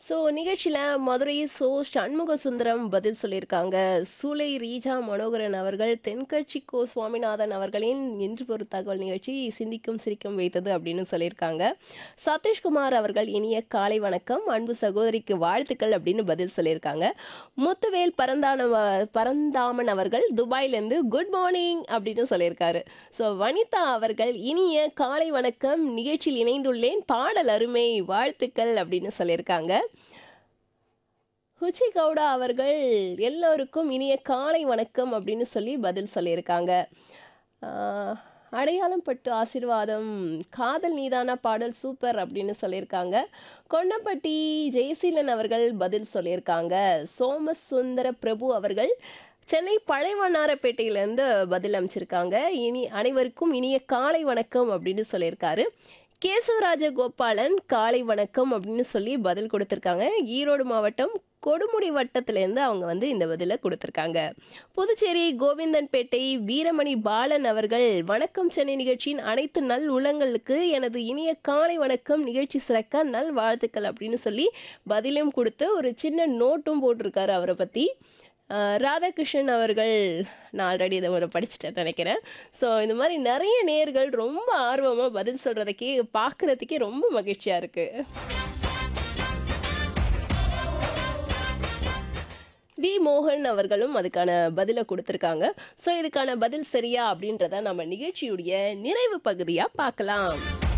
so நிகழ்ச்சியில் Madurai so Shanmuga Sundaram பதில் சொல்லியிருக்காங்க சூலை ரீஜா மனோகரன் அவர்கள் தென்கட்சி கோ சுவாமிநாதன் அவர்களின் இன்று ஒரு தகவல் நிகழ்ச்சி சிந்திக்கும் சிரிக்கும் வைத்தது அப்படின்னு சொல்லியிருக்காங்க சதீஷ்குமார் அவர்கள் இனிய காலை வணக்கம் அன்பு சகோதரிக்கு வாழ்த்துக்கள் அப்படின்னு பதில் சொல்லியிருக்காங்க முத்துவேல் பரந்தான பரந்தாமன் அவர்கள் துபாயிலேருந்து குட் மார்னிங் அப்படின்னு சொல்லியிருக்காரு ஸோ வனிதா அவர்கள் இனிய காலை வணக்கம் நிகழ்ச்சியில் இணைந்துள்ளேன் பாடல் அருமை வாழ்த்துக்கள் அப்படின்னு சொல்லியிருக்காங்க ஹுச்சி கவுடா அவர்கள் எல்லோருக்கும் இனிய காலை வணக்கம் அப்படின்னு சொல்லி பதில் சொல்லியிருக்காங்க ஆஹ், அடையாளம் பட்டு ஆசீர்வாதம் காதல் நீதான பாடல் சூப்பர் அப்படின்னு சொல்லியிருக்காங்க கொன்னப்பட்டி ஜெயசீலன் அவர்கள் பதில் சொல்லியிருக்காங்க சோமசுந்தர பிரபு அவர்கள் சென்னை பழையவண்ணாரப்பேட்டையிலேருந்து பதில் அமைச்சிருக்காங்க இனி அனைவருக்கும் இனிய காலை வணக்கம் அப்படின்னு சொல்லியிருக்காரு கேசவராஜ கோபாலன் காலை வணக்கம் அப்படின்னு சொல்லி பதில் கொடுத்துருக்காங்க ஈரோடு மாவட்டம் கொடுமுடி வட்டத்திலேருந்து அவங்க வந்து இந்த பதிலை கொடுத்துருக்காங்க புதுச்சேரி கோவிந்தன்பேட்டை வீரமணி பாலன் அவர்கள் வணக்கம் சென்னை நிகழ்ச்சியின் அனைத்து நல் உள்ளங்களுக்கு எனது இனிய காலை வணக்கம் நிகழ்ச்சி சிறக்க நல் வாழ்த்துக்கள் அப்படின்னு சொல்லி பதிலும் கொடுத்து ஒரு சின்ன நோட்டும் போட்டிருக்காரு அவரை பற்றி ஆஹ் ராதாகிருஷ்ணன் அவர்கள் நான் ஆல்ரெடி இதை ஒரு படிச்சுட்டேன் நினைக்கிறேன் ஸோ இந்த மாதிரி நிறைய நேர்கள் ரொம்ப ஆர்வமாக பதில் சொல்கிறதுக்கே பார்க்குறதுக்கே ரொம்ப மகிழ்ச்சியாக இருக்குது வி மோகன் அவர்களும் அதுக்கான பதிலை கொடுத்துருக்காங்க ஸோ இதுக்கான பதில் சரியா அப்படின்றத நம்ம நிகழ்ச்சியுடைய நிறைவு பகுதியாக பார்க்கலாம்